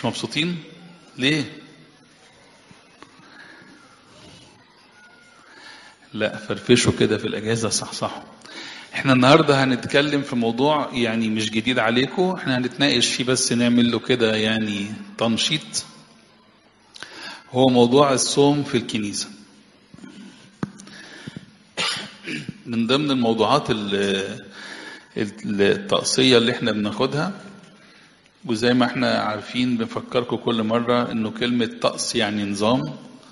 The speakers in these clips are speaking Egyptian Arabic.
مش مبسوطين ليه لا فرفشوا كده في الاجازه صح صح احنا النهارده هنتكلم في موضوع يعني مش جديد عليكم احنا هنتناقش فيه بس نعمل له كده يعني تنشيط هو موضوع الصوم في الكنيسه من ضمن الموضوعات التقصيه اللي احنا بناخدها وزي ما احنا عارفين بنفكركم كل مرة انه كلمة طقس يعني نظام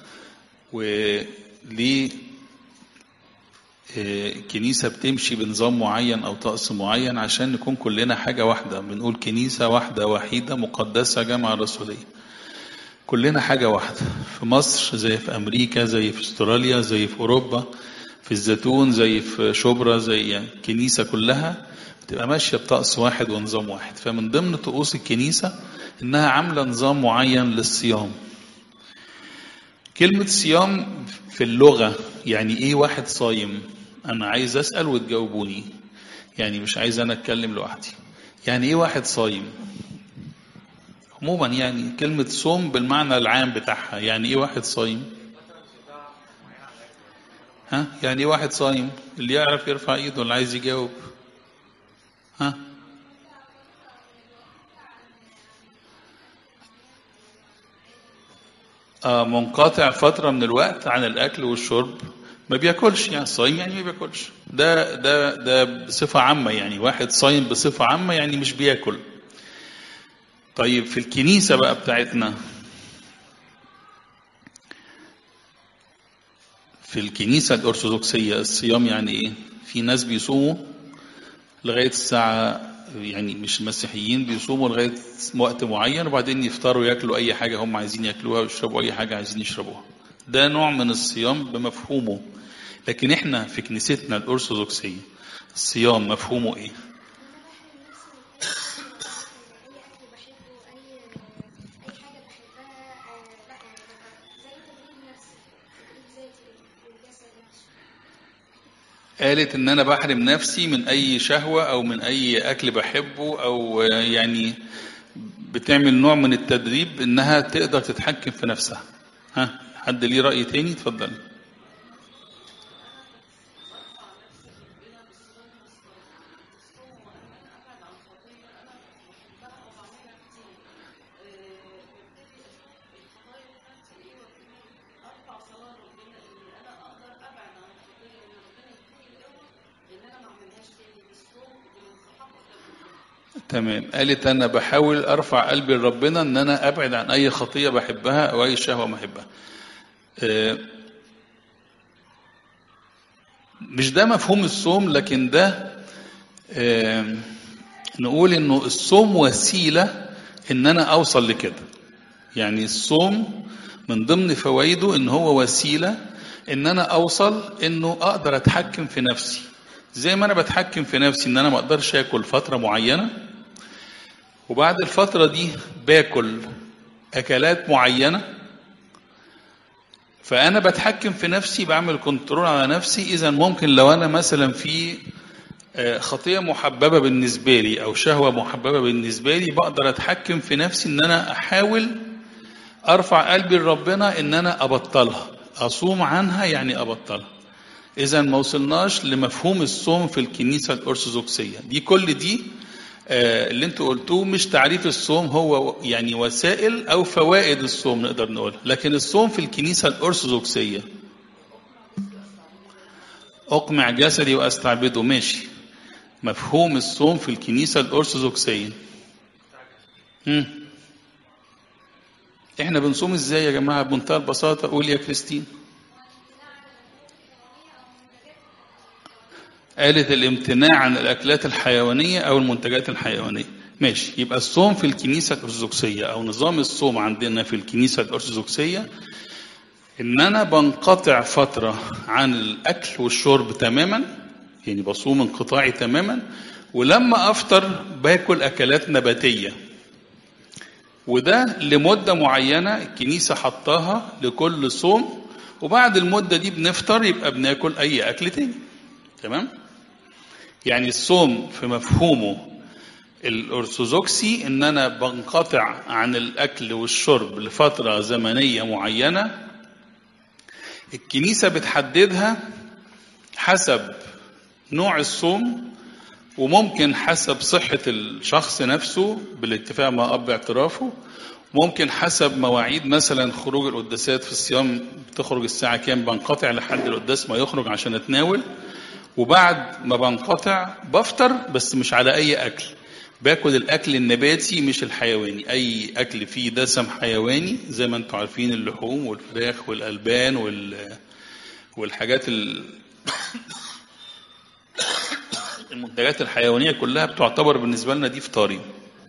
وليه الكنيسة بتمشي بنظام معين أو طقس معين عشان نكون كلنا حاجة واحدة بنقول كنيسة واحدة وحيدة مقدسة جامعة رسولية كلنا حاجة واحدة في مصر زي في أمريكا زي في استراليا زي في أوروبا في الزيتون زي في شبرا زي يعني الكنيسة كلها تبقى ماشيه بطقس واحد ونظام واحد فمن ضمن طقوس الكنيسه انها عامله نظام معين للصيام كلمه صيام في اللغه يعني ايه واحد صايم انا عايز اسال وتجاوبوني يعني مش عايز انا اتكلم لوحدي يعني ايه واحد صايم عموما يعني كلمه صوم بالمعنى العام بتاعها يعني ايه واحد صايم ها يعني ايه واحد صايم اللي يعرف يرفع ايده اللي عايز يجاوب ها آه منقطع فترة من الوقت عن الأكل والشرب ما بياكلش يعني صايم يعني ما بياكلش ده ده ده بصفة عامة يعني واحد صايم بصفة عامة يعني مش بياكل طيب في الكنيسة بقى بتاعتنا في الكنيسة الأرثوذكسية الصيام يعني إيه؟ في ناس بيصوموا لغايه الساعه يعني مش المسيحيين بيصوموا لغايه وقت معين وبعدين يفطروا ياكلوا اي حاجه هم عايزين ياكلوها ويشربوا اي حاجه عايزين يشربوها. ده نوع من الصيام بمفهومه. لكن احنا في كنيستنا الارثوذكسيه الصيام مفهومه ايه؟ قالت ان انا بحرم نفسي من اي شهوه او من اي اكل بحبه او يعني بتعمل نوع من التدريب انها تقدر تتحكم في نفسها ها حد ليه راي تاني اتفضل تمام قالت انا بحاول ارفع قلبي لربنا ان انا ابعد عن اي خطيه بحبها او اي شهوه بحبها مش ده مفهوم الصوم لكن ده نقول انه الصوم وسيله ان انا اوصل لكده يعني الصوم من ضمن فوائده ان هو وسيله ان انا اوصل انه اقدر اتحكم في نفسي زي ما انا بتحكم في نفسي ان انا ما اقدرش اكل فتره معينه وبعد الفتره دي باكل اكلات معينه فانا بتحكم في نفسي بعمل كنترول على نفسي اذا ممكن لو انا مثلا في خطيه محببه بالنسبه لي او شهوه محببه بالنسبه لي بقدر اتحكم في نفسي ان انا احاول ارفع قلبي لربنا ان انا ابطلها اصوم عنها يعني ابطلها إذا ما وصلناش لمفهوم الصوم في الكنيسة الأرثوذكسية، دي كل دي آه اللي أنتوا قلتوه مش تعريف الصوم هو يعني وسائل أو فوائد الصوم نقدر نقول، لكن الصوم في الكنيسة الأرثوذكسية أقمع جسدي وأستعبده ماشي. مفهوم الصوم في الكنيسة الأرثوذكسية. مم. إحنا بنصوم إزاي يا جماعة بمنتهى البساطة قول يا كريستين. قالت الامتناع عن الاكلات الحيوانيه او المنتجات الحيوانيه ماشي يبقى الصوم في الكنيسه الارثوذكسيه او نظام الصوم عندنا في الكنيسه الارثوذكسيه ان انا بنقطع فتره عن الاكل والشرب تماما يعني بصوم انقطاعي تماما ولما افطر باكل اكلات نباتيه وده لمده معينه الكنيسه حطاها لكل صوم وبعد المده دي بنفطر يبقى بناكل اي اكل تاني تمام يعني الصوم في مفهومه الأرثوذكسي إن أنا بنقطع عن الأكل والشرب لفترة زمنية معينة الكنيسة بتحددها حسب نوع الصوم وممكن حسب صحة الشخص نفسه بالاتفاق مع أب اعترافه ممكن حسب مواعيد مثلا خروج القداسات في الصيام بتخرج الساعة كام بنقطع لحد القداس ما يخرج عشان اتناول وبعد ما بنقطع بفطر بس مش على أي أكل باكل الأكل النباتي مش الحيواني أي أكل فيه دسم حيواني زي ما انتم عارفين اللحوم والفراخ والألبان وال والحاجات ال... المنتجات الحيوانية كلها بتعتبر بالنسبة لنا دي فطاري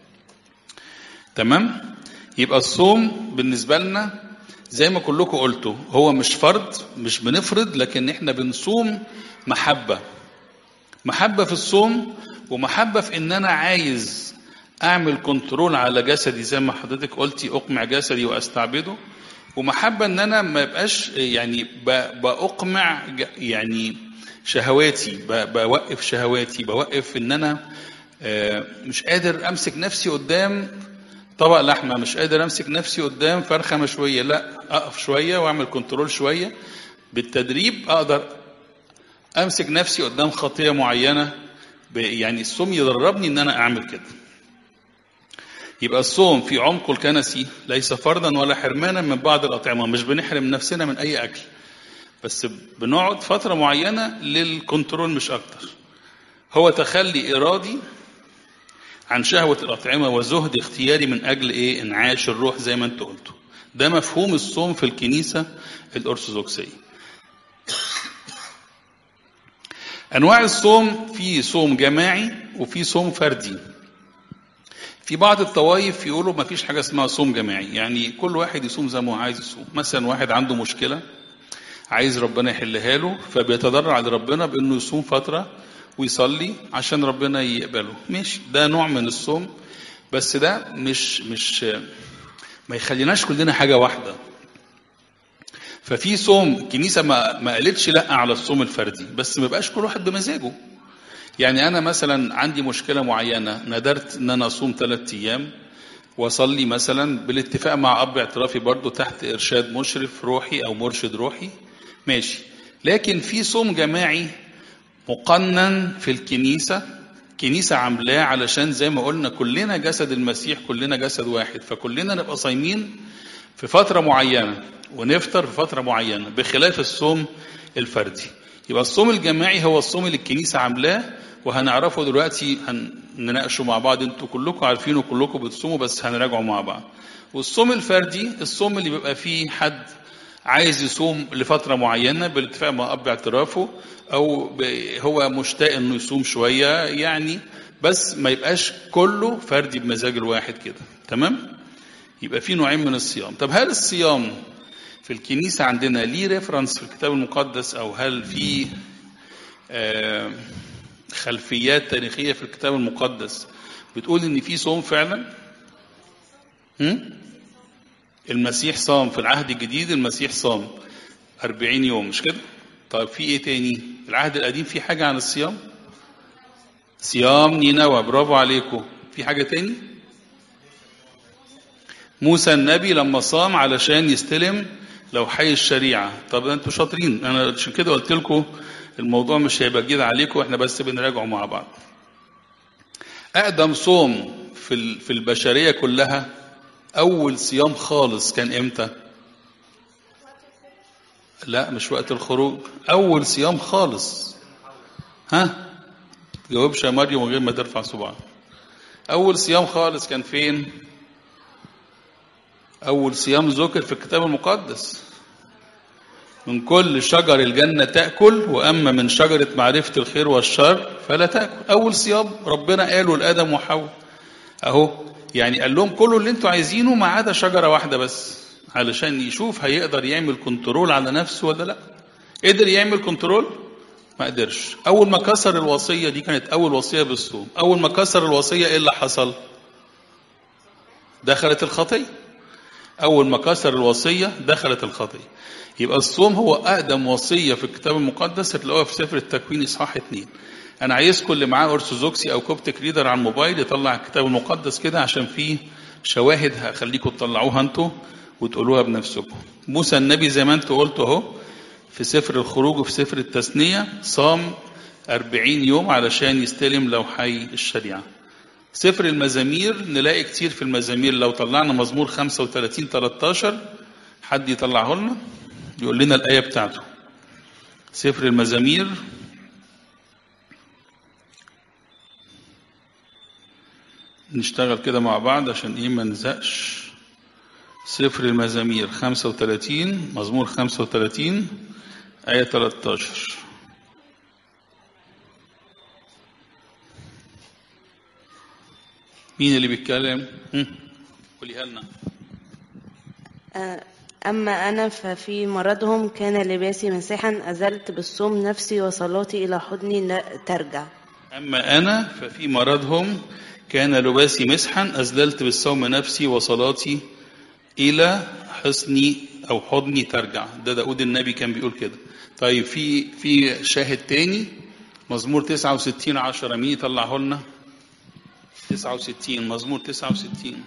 تمام يبقى الصوم بالنسبة لنا زي ما كلكم قلتوا هو مش فرض مش بنفرض لكن احنا بنصوم محبة محبة في الصوم ومحبة في ان انا عايز اعمل كنترول على جسدي زي ما حضرتك قلتي اقمع جسدي واستعبده ومحبة ان انا ما يبقاش يعني باقمع يعني شهواتي بوقف شهواتي بوقف ان انا مش قادر امسك نفسي قدام طبق لحمه مش قادر امسك نفسي قدام فرخه مشويه لا اقف شويه واعمل كنترول شويه بالتدريب اقدر امسك نفسي قدام خطيه معينه يعني الصوم يدربني ان انا اعمل كده يبقى الصوم في عمقه الكنسي ليس فرضا ولا حرمانا من بعض الاطعمه مش بنحرم نفسنا من اي اكل بس بنقعد فتره معينه للكنترول مش اكتر هو تخلي ارادي عن شهوة الأطعمة وزهد اختياري من أجل إيه؟ إنعاش الروح زي ما أنتوا قلتوا. ده مفهوم الصوم في الكنيسة الأرثوذكسية. أنواع الصوم في صوم جماعي وفي صوم فردي. في بعض الطوائف يقولوا ما فيش حاجة اسمها صوم جماعي، يعني كل واحد يصوم زي ما هو عايز يصوم، مثلا واحد عنده مشكلة عايز ربنا يحلها له فبيتضرع لربنا بإنه يصوم فترة ويصلي عشان ربنا يقبله ماشي ده نوع من الصوم بس ده مش مش ما يخليناش كلنا حاجه واحده ففي صوم الكنيسه ما ما قالتش لا على الصوم الفردي بس ما بقاش كل واحد بمزاجه يعني انا مثلا عندي مشكله معينه ندرت ان انا اصوم ثلاث ايام واصلي مثلا بالاتفاق مع اب اعترافي برضو تحت ارشاد مشرف روحي او مرشد روحي ماشي لكن في صوم جماعي مقنن في الكنيسة كنيسة عاملاه علشان زي ما قلنا كلنا جسد المسيح كلنا جسد واحد فكلنا نبقى صايمين في فترة معينة ونفطر في فترة معينة بخلاف الصوم الفردي يبقى الصوم الجماعي هو الصوم اللي الكنيسة عاملاه وهنعرفه دلوقتي هنناقشه مع بعض انتوا كلكم عارفين وكلكم بتصوموا بس هنراجعه مع بعض والصوم الفردي الصوم اللي بيبقى فيه حد عايز يصوم لفترة معينة بالاتفاق مع أب اعترافه أو هو مشتاق إنه يصوم شوية يعني بس ما يبقاش كله فردي بمزاج الواحد كده تمام؟ يبقى في نوعين من الصيام طب هل الصيام في الكنيسة عندنا ليه ريفرنس في الكتاب المقدس أو هل في آه خلفيات تاريخية في الكتاب المقدس بتقول إن في صوم فعلا؟ هم؟ المسيح صام في العهد الجديد المسيح صام أربعين يوم مش كده طيب في ايه تاني العهد القديم في حاجة عن الصيام صيام نينوى برافو عليكم في حاجة تاني موسى النبي لما صام علشان يستلم لوحي الشريعة طب انتوا شاطرين انا عشان كده قلت لكم الموضوع مش هيبقى جديد عليكم احنا بس بنراجعه مع بعض اقدم صوم في في البشرية كلها أول صيام خالص كان إمتى؟ لا مش وقت الخروج أول صيام خالص ها؟ جاوبش يا مريم من غير ما ترفع صباعك أول صيام خالص كان فين؟ أول صيام ذكر في الكتاب المقدس من كل شجر الجنة تأكل وأما من شجرة معرفة الخير والشر فلا تأكل أول صيام ربنا قاله لآدم وحواء أهو يعني قال لهم كلوا اللي انتوا عايزينه ما عدا شجره واحده بس علشان يشوف هيقدر يعمل كنترول على نفسه ولا لا قدر يعمل كنترول ما قدرش اول ما كسر الوصيه دي كانت اول وصيه بالصوم اول ما كسر الوصيه ايه اللي حصل دخلت الخطيه اول ما كسر الوصيه دخلت الخطيه يبقى الصوم هو اقدم وصيه في الكتاب المقدس هتلاقوها في سفر التكوين اصحاح اتنين انا عايزكم اللي معاه ارثوذكسي او كوبتك ريدر على الموبايل يطلع الكتاب المقدس كده عشان فيه شواهد هخليكم تطلعوها انتوا وتقولوها بنفسكم موسى النبي زي ما انتوا قلتوا اهو في سفر الخروج وفي سفر التثنية صام أربعين يوم علشان يستلم لوحي الشريعة سفر المزامير نلاقي كتير في المزامير لو طلعنا مزمور 35 13 حد يطلعه لنا يقول لنا الآية بتاعته سفر المزامير نشتغل كده مع بعض عشان ايه ما نزقش سفر المزامير 35 مزمور 35 آية 13 مين اللي بيتكلم؟ هم؟ قوليها لنا أما أنا ففي مرضهم كان لباسي مسيحا أزلت بالصوم نفسي وصلاتي إلى حضني لا ترجع أما أنا ففي مرضهم كان لباسي مسحا أزللت بالصوم نفسي وصلاتي إلى حصني أو حضني ترجع ده داود النبي كان بيقول كده طيب في في شاهد تاني مزمور 69 10 مين يطلعه لنا 69 مزمور 69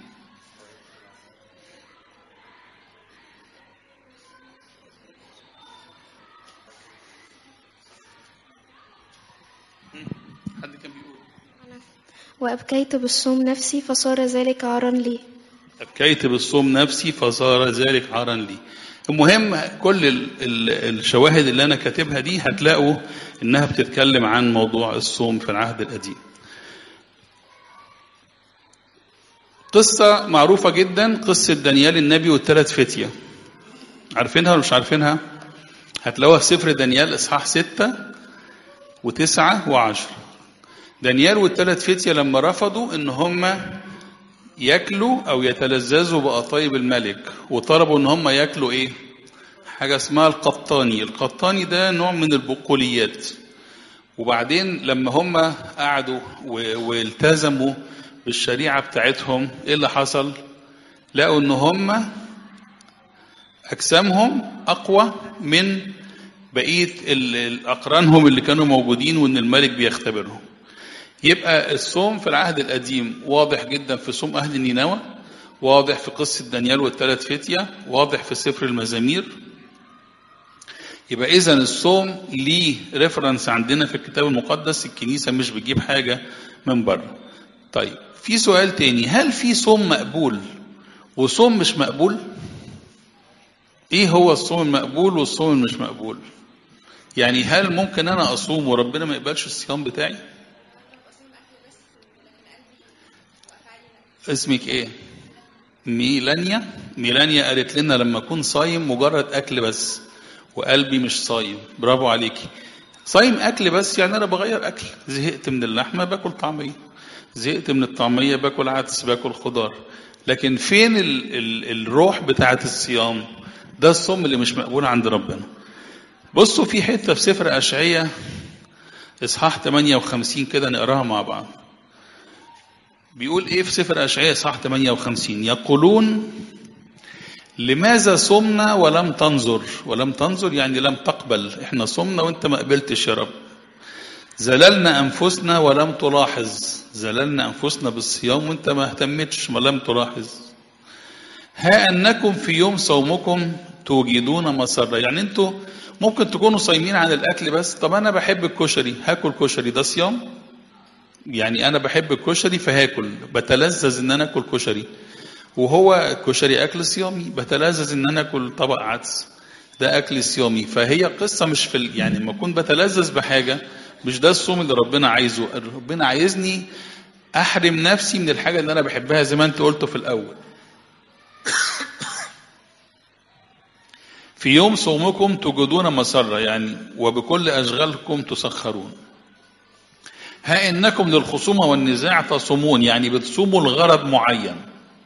حد كان بيقول وأبكيت بالصوم نفسي فصار ذلك عارا لي أبكيت بالصوم نفسي فصار ذلك عارا لي المهم كل ال ال الشواهد اللي أنا كاتبها دي هتلاقوا إنها بتتكلم عن موضوع الصوم في العهد القديم قصة معروفة جدا قصة دانيال النبي والثلاث فتية عارفينها ولا مش عارفينها هتلاقوها في سفر دانيال إصحاح ستة وتسعة وعشرة دانيال والثلاث فتية لما رفضوا إن هم ياكلوا او يتلذذوا بقطايب الملك وطلبوا ان هم ياكلوا ايه حاجه اسمها القطاني القطاني ده نوع من البقوليات وبعدين لما هم قعدوا و- والتزموا بالشريعه بتاعتهم ايه اللي حصل لقوا ان هم اجسامهم اقوى من بقيه ال- ال- اقرانهم اللي كانوا موجودين وان الملك بيختبرهم يبقى الصوم في العهد القديم واضح جدا في صوم أهل نينوى واضح في قصة دانيال والثلاث فتية واضح في سفر المزامير يبقى إذا الصوم ليه ريفرنس عندنا في الكتاب المقدس الكنيسة مش بتجيب حاجة من بره طيب في سؤال تاني هل في صوم مقبول وصوم مش مقبول ايه هو الصوم المقبول والصوم المش مقبول يعني هل ممكن انا اصوم وربنا ما يقبلش الصيام بتاعي اسمك ايه ميلانيا ميلانيا قالت لنا لما اكون صايم مجرد اكل بس وقلبي مش صايم برافو عليكي صايم اكل بس يعني انا بغير اكل زهقت من اللحمه باكل طعميه زهقت من الطعميه باكل عدس باكل خضار لكن فين ال ال الروح بتاعه الصيام ده الصوم اللي مش مقبول عند ربنا بصوا في حته في سفر اشعياء اصحاح 58 كده نقراها مع بعض بيقول ايه في سفر اشعياء صح 58 يقولون لماذا صمنا ولم تنظر ولم تنظر يعني لم تقبل احنا صمنا وانت ما قبلتش يا رب زللنا انفسنا ولم تلاحظ زللنا انفسنا بالصيام وانت ما اهتمتش ولم تلاحظ ها انكم في يوم صومكم توجدون مسرة يعني انتوا ممكن تكونوا صايمين عن الاكل بس طب انا بحب الكشري هاكل كشري ده صيام يعني انا بحب الكشري فهاكل بتلذذ ان انا اكل كشري وهو الكشري اكل صيامي بتلذذ ان انا اكل طبق عدس ده اكل صيامي فهي قصه مش في ال- يعني لما اكون بتلذذ بحاجه مش ده الصوم اللي ربنا عايزه ربنا عايزني احرم نفسي من الحاجه اللي انا بحبها زي ما انت قلته في الاول في يوم صومكم توجدون مسرة يعني وبكل أشغالكم تسخرون ها إنكم للخصومة والنزاع تصومون يعني بتصوموا لغرض معين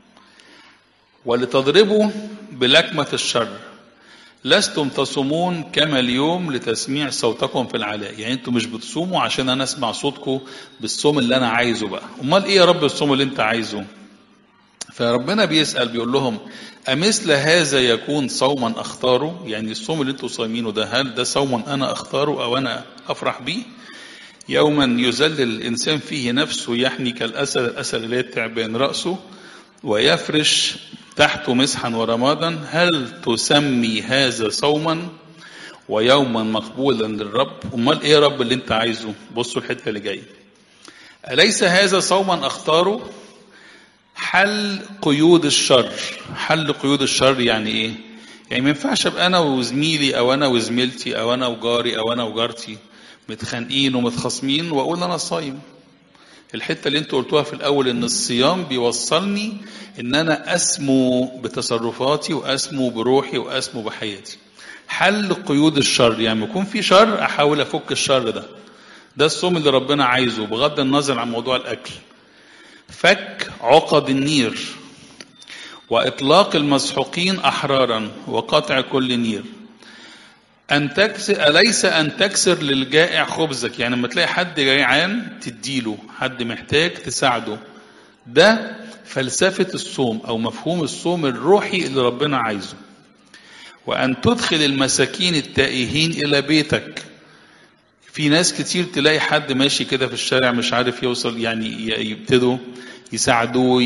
ولتضربوا بلكمة الشر لستم تصومون كما اليوم لتسميع صوتكم في العلاء يعني انتم مش بتصوموا عشان انا اسمع صوتكم بالصوم اللي انا عايزه بقى امال ايه يا رب الصوم اللي انت عايزه فربنا بيسأل بيقول لهم أمثل هذا يكون صوما أختاره يعني الصوم اللي انتوا صايمينه ده هل ده صوما أنا أختاره أو أنا أفرح بيه يوما يذلل الإنسان فيه نفسه يحني كالأسد الأسد اللي التعبان رأسه ويفرش تحته مسحا ورمادا هل تسمي هذا صوما ويوما مقبولا للرب امال ايه يا رب اللي انت عايزه بصوا الحته اللي جايه اليس هذا صوما اختاره حل قيود الشر حل قيود الشر يعني ايه يعني ما ينفعش ابقى انا وزميلي او انا وزميلتي او انا وجاري او انا وجارتي متخانقين ومتخاصمين واقول انا صايم الحته اللي انتوا قلتوها في الاول ان الصيام بيوصلني ان انا اسمو بتصرفاتي واسمو بروحي واسمو بحياتي حل قيود الشر يعني يكون في شر احاول افك الشر ده ده الصوم اللي ربنا عايزه بغض النظر عن موضوع الاكل فك عقد النير واطلاق المسحوقين احرارا وقطع كل نير أن تكسر أليس أن تكسر للجائع خبزك يعني لما تلاقي حد جيعان تديله حد محتاج تساعده ده فلسفة الصوم أو مفهوم الصوم الروحي اللي ربنا عايزه وأن تدخل المساكين التائهين إلى بيتك في ناس كتير تلاقي حد ماشي كده في الشارع مش عارف يوصل يعني يبتدوا يساعدوه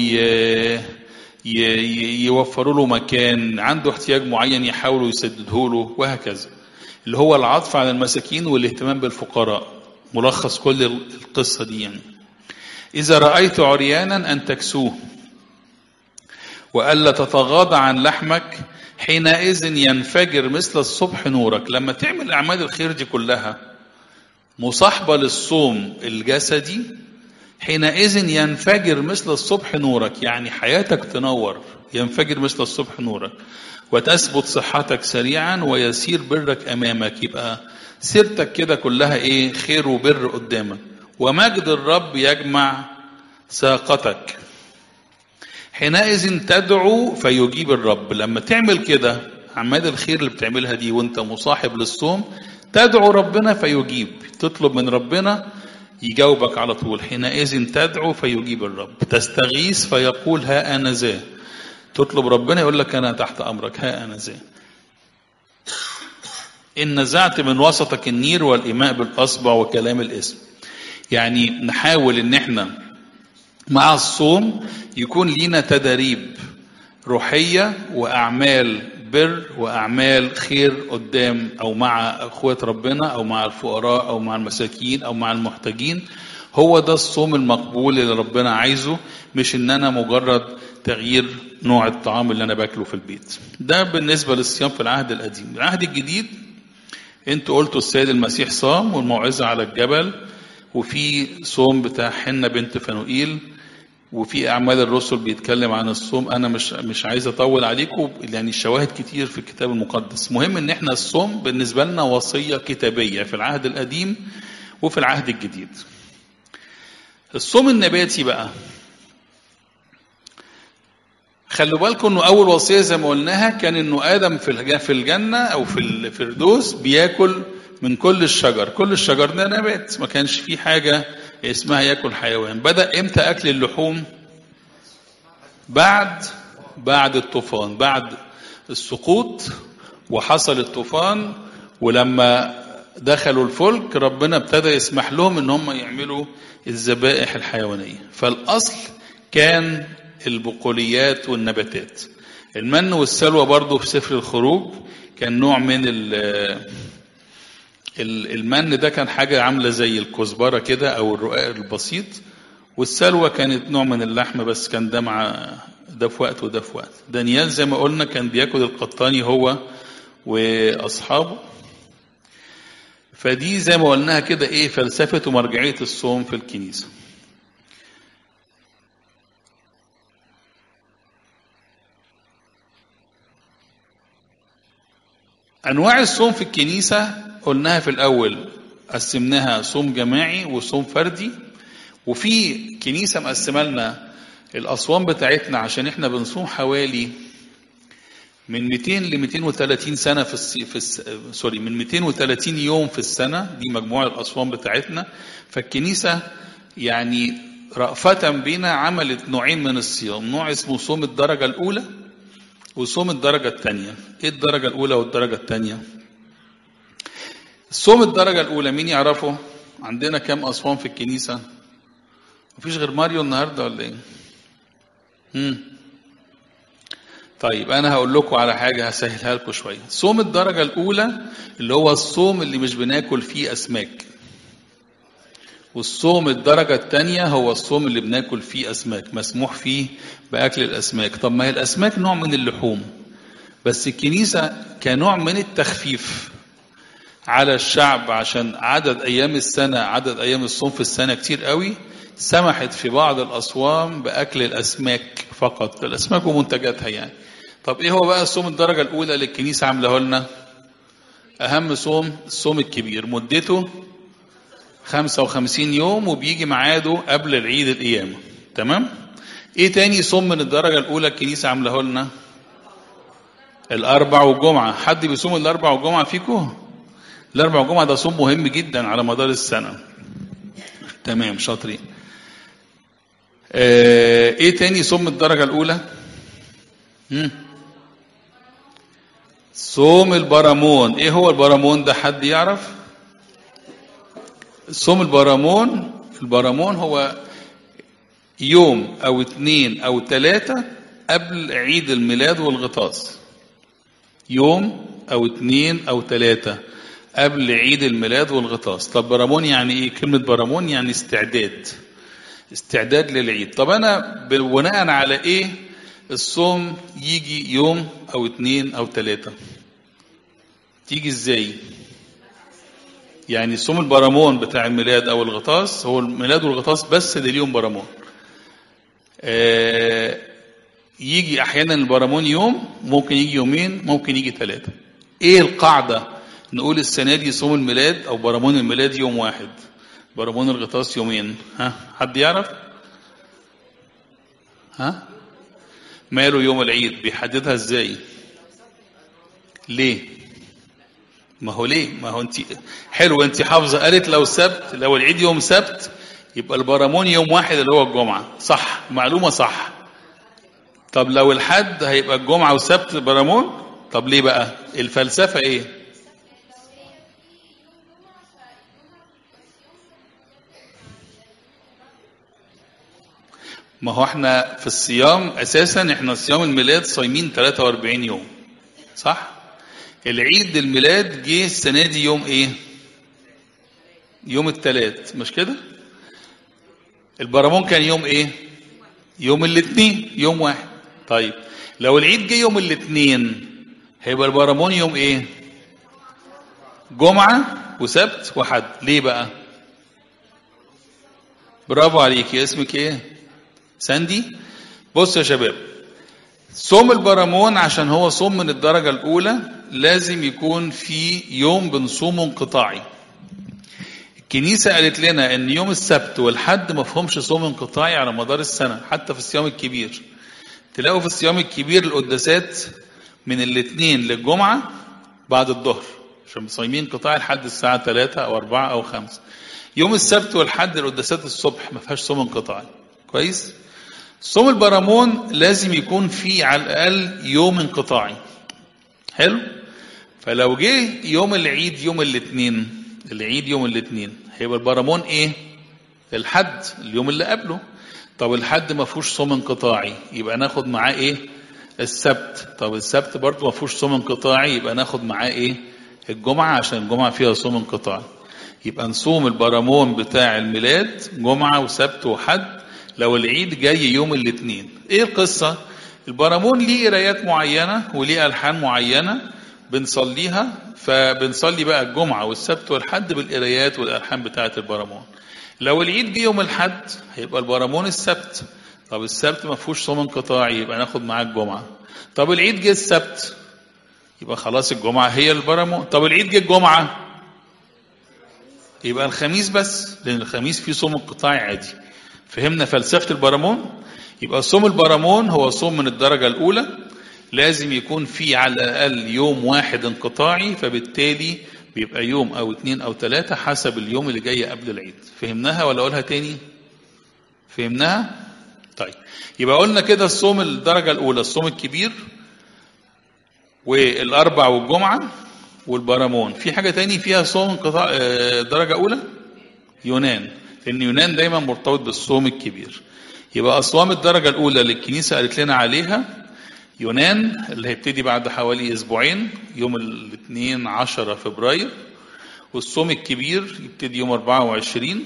يوفروا له مكان عنده احتياج معين يحاولوا يسددوه له وهكذا اللي هو العطف على المساكين والاهتمام بالفقراء ملخص كل القصة دي يعني إذا رأيت عريانا أن تكسوه وألا تتغاضى عن لحمك حينئذ ينفجر مثل الصبح نورك لما تعمل أعمال الخير دي كلها مصاحبة للصوم الجسدي حينئذ ينفجر مثل الصبح نورك يعني حياتك تنور ينفجر مثل الصبح نورك وتثبت صحتك سريعا ويسير برك امامك يبقى سيرتك كده كلها ايه خير وبر قدامك ومجد الرب يجمع ساقتك حينئذ تدعو فيجيب الرب لما تعمل كده اعمال الخير اللي بتعملها دي وانت مصاحب للصوم تدعو ربنا فيجيب تطلب من ربنا يجاوبك على طول حينئذ تدعو فيجيب الرب تستغيث فيقول ها انا ذا تطلب ربنا يقول لك انا تحت امرك ها انا ذا ان نزعت من وسطك النير والايماء بالاصبع وكلام الاسم يعني نحاول ان احنا مع الصوم يكون لينا تدريب روحيه واعمال بر واعمال خير قدام او مع اخوه ربنا او مع الفقراء او مع المساكين او مع المحتاجين هو ده الصوم المقبول اللي ربنا عايزه مش ان انا مجرد تغيير نوع الطعام اللي انا باكله في البيت ده بالنسبه للصيام في العهد القديم العهد الجديد انتوا قلتوا السيد المسيح صام والموعظه على الجبل وفي صوم بتاع حنه بنت فنوئيل وفي اعمال الرسل بيتكلم عن الصوم انا مش مش عايز اطول عليكم يعني الشواهد كتير في الكتاب المقدس مهم ان احنا الصوم بالنسبه لنا وصيه كتابيه في العهد القديم وفي العهد الجديد الصوم النباتي بقى خلوا بالكم انه اول وصيه زي ما قلناها كان انه ادم في في الجنه او في الفردوس بياكل من كل الشجر كل الشجر ده نبات ما كانش فيه حاجه اسمها ياكل حيوان بدا امتى اكل اللحوم بعد بعد الطوفان بعد السقوط وحصل الطوفان ولما دخلوا الفلك ربنا ابتدى يسمح لهم ان هم يعملوا الذبائح الحيوانيه فالاصل كان البقوليات والنباتات المن والسلوى برضو في سفر الخروج كان نوع من المن ده كان حاجة عاملة زي الكزبرة كده أو الرقاق البسيط والسلوى كانت نوع من اللحم بس كان ده مع ده في وقت وده في وقت دانيال زي ما قلنا كان بياكل القطاني هو وأصحابه فدي زي ما قلناها كده ايه فلسفة ومرجعية الصوم في الكنيسة أنواع الصوم في الكنيسة قلناها في الأول قسمناها صوم جماعي وصوم فردي وفي كنيسة مقسمة لنا الأصوام بتاعتنا عشان احنا بنصوم حوالي من 200 ل 230 سنة في الس... في الس... سوري من 230 يوم في السنة دي مجموع الأصوام بتاعتنا فالكنيسة يعني رأفة بنا عملت نوعين من الصيام نوع اسمه صوم الدرجة الأولى وصوم الدرجة الثانية ايه الدرجة الأولى والدرجة الثانية الصوم الدرجة الأولى مين يعرفه عندنا كام أصوام في الكنيسة مفيش غير ماريو النهاردة ولا إيه مم. طيب أنا هقول لكم على حاجة هسهلها لكم شوية صوم الدرجة الأولى اللي هو الصوم اللي مش بناكل فيه أسماك والصوم الدرجة الثانية هو الصوم اللي بناكل فيه أسماك مسموح فيه بأكل الأسماك طب ما هي الأسماك نوع من اللحوم بس الكنيسة كنوع من التخفيف على الشعب عشان عدد أيام السنة عدد أيام الصوم في السنة كتير قوي سمحت في بعض الأصوام بأكل الأسماك فقط الأسماك ومنتجاتها يعني طب إيه هو بقى الصوم الدرجة الأولى اللي الكنيسة عاملاه لنا أهم صوم الصوم الكبير مدته 55 يوم وبيجي ميعاده قبل العيد القيامة تمام ايه تاني صوم من الدرجة الأولى الكنيسة عاملاه لنا الأربع والجمعة حد بيصوم الأربع والجمعة فيكم الأربع والجمعة ده صوم مهم جدا على مدار السنة تمام شاطرين آه ايه تاني صوم الدرجة الأولى مم. صوم البرامون ايه هو البرامون ده حد يعرف صوم البرامون البرامون هو يوم او اتنين او تلاتة قبل عيد الميلاد والغطاس يوم او اتنين او تلاتة قبل عيد الميلاد والغطاس طب برامون يعني ايه كلمة برامون يعني استعداد استعداد للعيد طب انا بناء على ايه الصوم يجي يوم او اتنين او تلاتة تيجي ازاي يعني صوم البرامون بتاع الميلاد او الغطاس هو الميلاد والغطاس بس اللي ليهم برامون آه يجي احيانا البرامون يوم ممكن يجي يومين ممكن يجي ثلاثة ايه القاعدة نقول السنة دي صوم الميلاد او برامون الميلاد يوم واحد برامون الغطاس يومين ها حد يعرف ها ماله يوم العيد بيحددها ازاي ليه ما هو ليه ما هو انت حلو انت حافظه قالت لو سبت لو العيد يوم سبت يبقى البرامون يوم واحد اللي هو الجمعه صح معلومه صح طب لو الحد هيبقى الجمعه وسبت برامون طب ليه بقى الفلسفه ايه ما هو احنا في الصيام اساسا احنا صيام الميلاد صايمين 43 يوم صح العيد الميلاد جه السنه دي يوم ايه يوم الثلاث مش كده البرامون كان يوم ايه يوم الاثنين يوم واحد طيب لو العيد جه يوم الاثنين هيبقى البرامون يوم ايه جمعه وسبت وحد ليه بقى برافو عليك اسمك ايه ساندي بص يا شباب صوم البرامون عشان هو صوم من الدرجة الأولى لازم يكون في يوم بنصومه انقطاعي الكنيسة قالت لنا إن يوم السبت والحد ما فيهمش صوم انقطاعي على مدار السنة حتى في الصيام الكبير تلاقوا في الصيام الكبير القداسات من الاثنين للجمعة بعد الظهر عشان صايمين انقطاعي لحد الساعة 3 أو 4 أو 5 يوم السبت والحد القداسات الصبح ما فيهاش صوم انقطاعي كويس صوم البرامون لازم يكون فيه على الأقل يوم انقطاعي حلو فلو جه يوم العيد يوم الاثنين العيد يوم الاثنين هيبقى البرامون ايه الحد اليوم اللي قبله طب الحد ما فيهوش صوم انقطاعي يبقى ناخد معاه ايه السبت طب السبت برضه ما فيهوش صوم انقطاعي يبقى ناخد معاه ايه الجمعة عشان الجمعة فيها صوم انقطاعي يبقى نصوم البرامون بتاع الميلاد جمعة وسبت وحد لو العيد جاي يوم الاثنين ايه القصة البرامون ليه قرايات معينة وليه ألحان معينة بنصليها فبنصلي بقى الجمعة والسبت والحد بالقرايات والألحان بتاعة البرامون لو العيد جه يوم الحد هيبقى البرامون السبت طب السبت ما فيهوش صوم انقطاعي يبقى ناخد معاه الجمعة طب العيد جه السبت يبقى خلاص الجمعة هي البرامون طب العيد جه الجمعة يبقى الخميس بس لأن الخميس فيه صوم انقطاعي عادي فهمنا فلسفة البرامون يبقى صوم البرامون هو صوم من الدرجة الأولى لازم يكون فيه على الأقل يوم واحد انقطاعي فبالتالي بيبقى يوم أو اتنين أو تلاتة حسب اليوم اللي جاي قبل العيد فهمناها ولا أقولها تاني فهمناها طيب يبقى قلنا كده الصوم الدرجة الأولى الصوم الكبير والأربع والجمعة والبرامون في حاجة تاني فيها صوم انقطاع درجة أولى يونان لان يونان دايما مرتبط بالصوم الكبير يبقى اصوام الدرجه الاولى اللي الكنيسه قالت لنا عليها يونان اللي هيبتدي بعد حوالي اسبوعين يوم الاثنين عشرة فبراير والصوم الكبير يبتدي يوم 24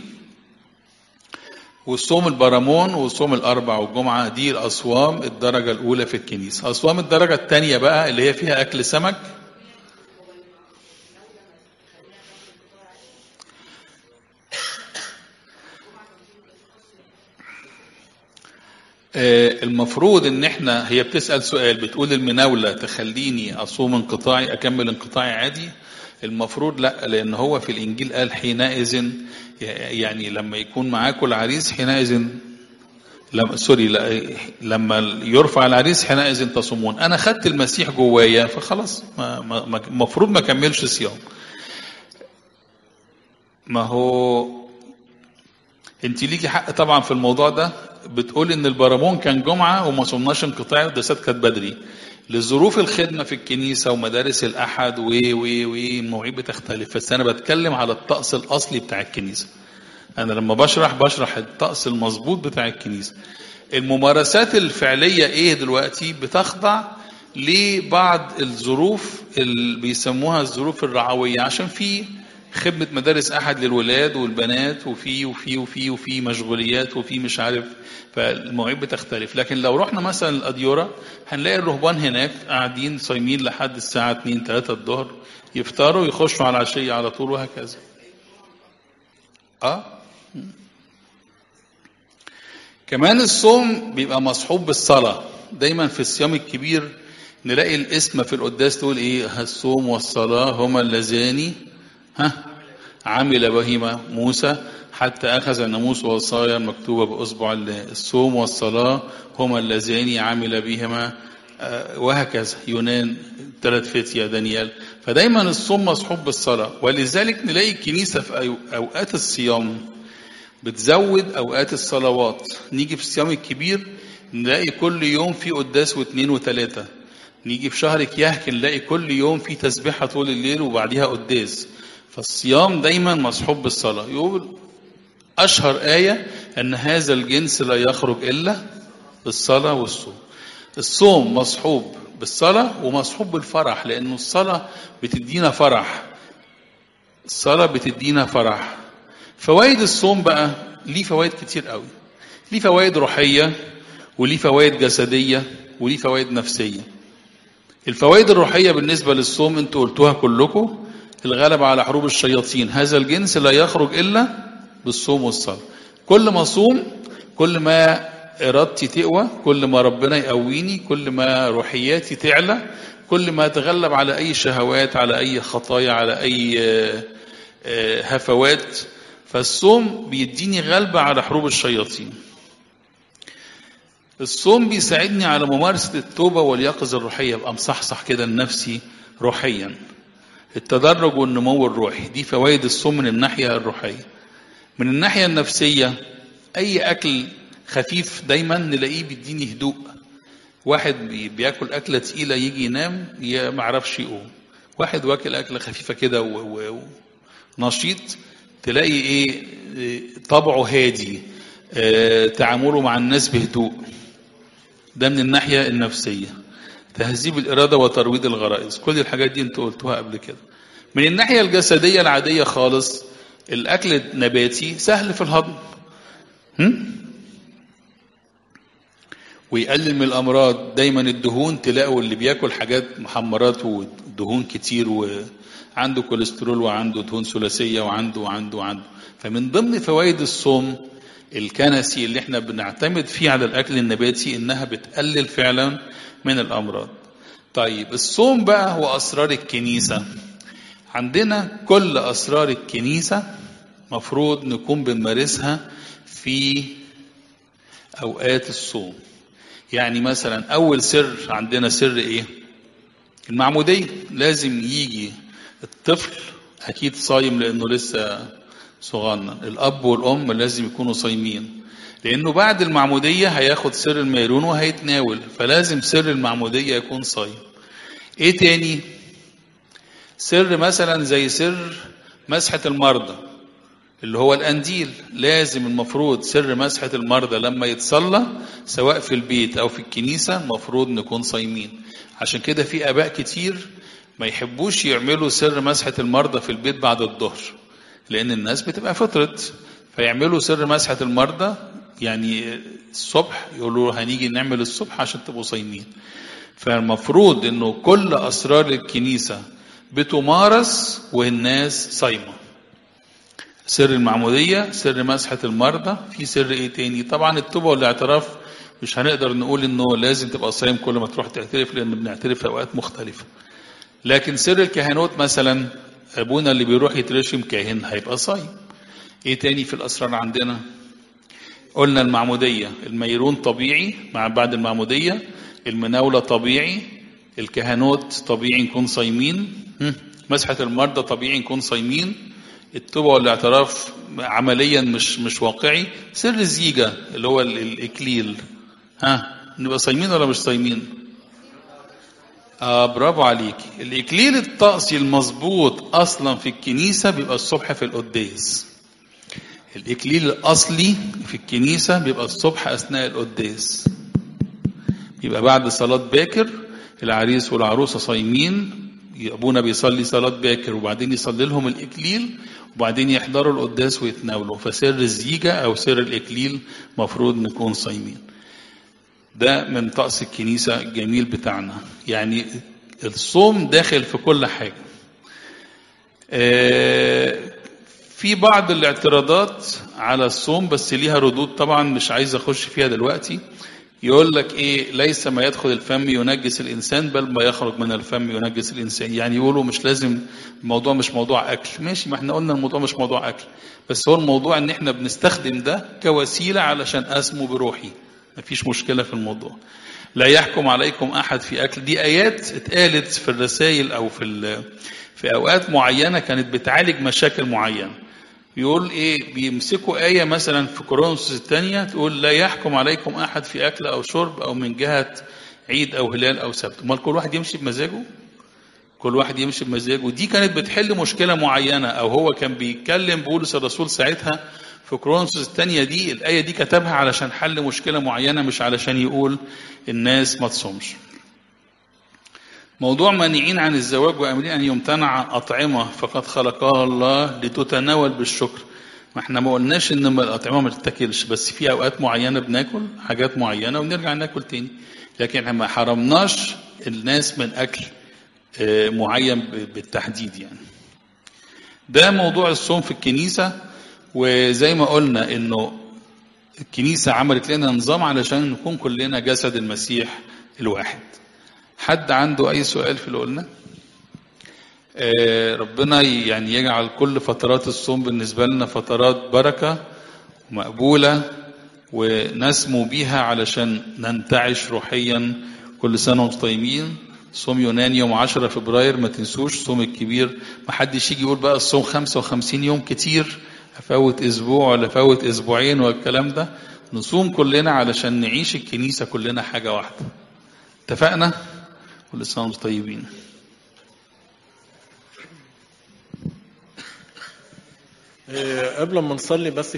والصوم البرامون وصوم الاربع والجمعه دي الاصوام الدرجه الاولى في الكنيسه اصوام الدرجه الثانيه بقى اللي هي فيها اكل سمك آه، المفروض ان احنا هي بتسال سؤال بتقول المناوله تخليني اصوم انقطاعي اكمل انقطاعي عادي المفروض لا لان هو في الانجيل قال حينئذ يعني لما يكون معاكم العريس حينئذ لما سوري لا لما يرفع العريس حينئذ تصومون انا خدت المسيح جوايا فخلاص ما- ما- ما- المفروض ما اكملش صيام ما هو انت ليكي حق طبعا في الموضوع ده بتقول ان البرامون كان جمعه وما صمناش انقطاعي والدسات كانت بدري لظروف الخدمه في الكنيسه ومدارس الاحد و و و المواعيد بتختلف بس انا بتكلم على الطقس الاصلي بتاع الكنيسه انا لما بشرح بشرح الطقس المظبوط بتاع الكنيسه الممارسات الفعليه ايه دلوقتي بتخضع لبعض الظروف اللي بيسموها الظروف الرعويه عشان في خدمة مدارس أحد للولاد والبنات وفي وفي وفي وفي مشغوليات وفي مش عارف فالمواعيد بتختلف لكن لو رحنا مثلا الأديرة هنلاقي الرهبان هناك قاعدين صايمين لحد الساعة 2 3 الظهر يفطروا يخشوا على العشية على طول وهكذا اه كمان الصوم بيبقى مصحوب بالصلاة دايما في الصيام الكبير نلاقي الاسم في القداس تقول ايه الصوم والصلاة هما اللذان ها عمل بهما موسى حتى أخذ الناموس ووصايا المكتوبة بأصبع الله الصوم والصلاة هما اللذان عمل بهما آه، وهكذا يونان ثلاث فتية دانيال فدايما الصوم مصحوب بالصلاة ولذلك نلاقي الكنيسة في أو- أوقات الصيام بتزود اوقات الصلوات نيجي في الصيام الكبير نلاقي كل يوم في قداس واثنين وثلاثه نيجي في شهر كيهك نلاقي كل يوم في تسبيحه طول الليل وبعديها قداس فالصيام دايما مصحوب بالصلاه يقول اشهر ايه ان هذا الجنس لا يخرج الا بالصلاه والصوم الصوم مصحوب بالصلاه ومصحوب بالفرح لانه الصلاه بتدينا فرح الصلاه بتدينا فرح فوائد الصوم بقى ليه فوائد كتير قوي ليه فوائد روحية وليه فوائد جسدية وليه فوائد نفسية الفوائد الروحية بالنسبة للصوم انتوا قلتوها كلكم الغلبة على حروب الشياطين هذا الجنس لا يخرج إلا بالصوم والصلاة كل ما صوم كل ما إرادتي تقوى كل ما ربنا يقويني كل ما روحياتي تعلى كل ما أتغلب على أي شهوات على أي خطايا على أي آه، آه، هفوات فالصوم بيديني غلبة على حروب الشياطين الصوم بيساعدني على ممارسة التوبة واليقظة الروحية أبقى مصحصح كده لنفسي روحيا التدرج والنمو الروحي دي فوائد الصوم من الناحية الروحية من الناحية النفسية أي أكل خفيف دايما نلاقيه بيديني هدوء واحد بي- بياكل أكلة تقيلة يجي ينام ي- معرفش يقوم واحد واكل أكلة خفيفة كده و- و- و- نشيط تلاقي ايه إيه، طبعه هادي آه، تعامله مع الناس بهدوء ده من الناحية النفسية تهذيب الإرادة وترويض الغرائز كل الحاجات دي انتوا قلتوها قبل كده من الناحية الجسدية العادية خالص الأكل النباتي سهل في الهضم هم؟ ويقلل من الأمراض دايما الدهون تلاقوا اللي بياكل حاجات محمرات ودهون كتير وعنده كوليسترول وعنده دهون ثلاثية وعنده وعنده وعنده فمن ضمن فوائد الصوم الكنسي اللي احنا بنعتمد فيه على الأكل النباتي إنها بتقلل فعلا من الأمراض طيب الصوم بقى هو أسرار الكنيسة عندنا كل أسرار الكنيسة مفروض نكون بنمارسها في أوقات الصوم يعني مثلا أول سر عندنا سر إيه المعمودية لازم يجي الطفل أكيد صايم لأنه لسه صغنن الأب والأم لازم يكونوا صايمين لأنه بعد المعمودية هياخد سر الميرون وهيتناول فلازم سر المعمودية يكون صايم إيه تاني سر مثلا زي سر مسحة المرضى اللي هو القنديل لازم المفروض سر مسحة المرضى لما يتصلى سواء في البيت أو في الكنيسة المفروض نكون صايمين عشان كده في آباء كتير ما يحبوش يعملوا سر مسحة المرضى في البيت بعد الظهر لأن الناس بتبقى فطرت فيعملوا سر مسحة المرضى يعني الصبح يقولوا هنيجي نعمل الصبح عشان تبقوا صايمين فالمفروض انه كل اسرار الكنيسه بتمارس والناس صايمه سر المعموديه سر مسحه المرضى في سر ايه تاني طبعا التوبه والاعتراف مش هنقدر نقول انه لازم تبقى صايم كل ما تروح تعترف لان بنعترف في اوقات مختلفه لكن سر الكهنوت مثلا ابونا اللي بيروح يترشم كاهن هيبقى صايم ايه تاني في الاسرار عندنا قلنا المعمودية الميرون طبيعي مع بعد المعمودية المناولة طبيعي الكهنوت طبيعي نكون صايمين هم، مسحة المرضى طبيعي نكون صايمين التوبة والاعتراف عمليا مش مش واقعي سر الزيجة اللي هو ال- الإكليل ها نبقى صايمين ولا مش صايمين؟ آه برافو عليك الإكليل الطقسي المظبوط أصلا في الكنيسة بيبقى الصبح في القداس الإكليل الأصلي في الكنيسة بيبقى الصبح أثناء القداس يبقى بعد صلاة باكر العريس والعروسة صايمين أبونا بيصلي صلاة باكر وبعدين يصلي لهم الإكليل وبعدين يحضروا القداس ويتناولوا فسر الزيجة أو سر الإكليل مفروض نكون صايمين ده من طقس الكنيسة الجميل بتاعنا يعني الصوم داخل في كل حاجة آه، في بعض الاعتراضات على الصوم بس ليها ردود طبعا مش عايز اخش فيها دلوقتي يقول لك ايه ليس ما يدخل الفم ينجس الانسان بل ما يخرج من الفم ينجس الانسان يعني يقولوا مش لازم الموضوع مش موضوع اكل ماشي ما احنا قلنا الموضوع مش موضوع اكل بس هو الموضوع ان احنا بنستخدم ده كوسيله علشان اسمو بروحي مفيش مشكله في الموضوع لا يحكم عليكم احد في اكل دي ايات اتقالت في الرسائل او في ال- في اوقات معينه كانت بتعالج مشاكل معينه يقول ايه بيمسكوا آية مثلا في كورنثوس الثانية تقول لا يحكم عليكم أحد في أكل أو شرب أو من جهة عيد أو هلال أو سبت أمال كل واحد يمشي بمزاجه كل واحد يمشي بمزاجه دي كانت بتحل مشكلة معينة أو هو كان بيتكلم بولس الرسول ساعتها في كورنثوس الثانية دي الآية دي كتبها علشان حل مشكلة معينة مش علشان يقول الناس ما تصومش موضوع مانعين عن الزواج وامرين ان يمتنع اطعمه فقد خلقها الله لتتناول بالشكر ما احنا ما قلناش ان ما الاطعمه ما تتاكلش بس في اوقات معينه بناكل حاجات معينه ونرجع ناكل تاني لكن احنا ما حرمناش الناس من اكل آه، معين ب- بالتحديد يعني ده موضوع الصوم في الكنيسه وزي ما قلنا انه الكنيسه عملت لنا نظام علشان نكون كلنا جسد المسيح الواحد حد عنده أي سؤال في اللي قلنا؟ آه، ربنا يعني يجعل كل فترات الصوم بالنسبة لنا فترات بركة ومقبولة ونسمو بيها علشان ننتعش روحيا كل سنة وانتم طيبين صوم يوناني يوم 10 فبراير ما تنسوش صوم الكبير ما حدش يجي يقول بقى الصوم 55 يوم كتير افوت اسبوع ولا افوت اسبوعين والكلام ده نصوم كلنا علشان نعيش الكنيسة كلنا حاجة واحدة اتفقنا كل سنة وانتم طيبين آه، قبل ما نصلي بس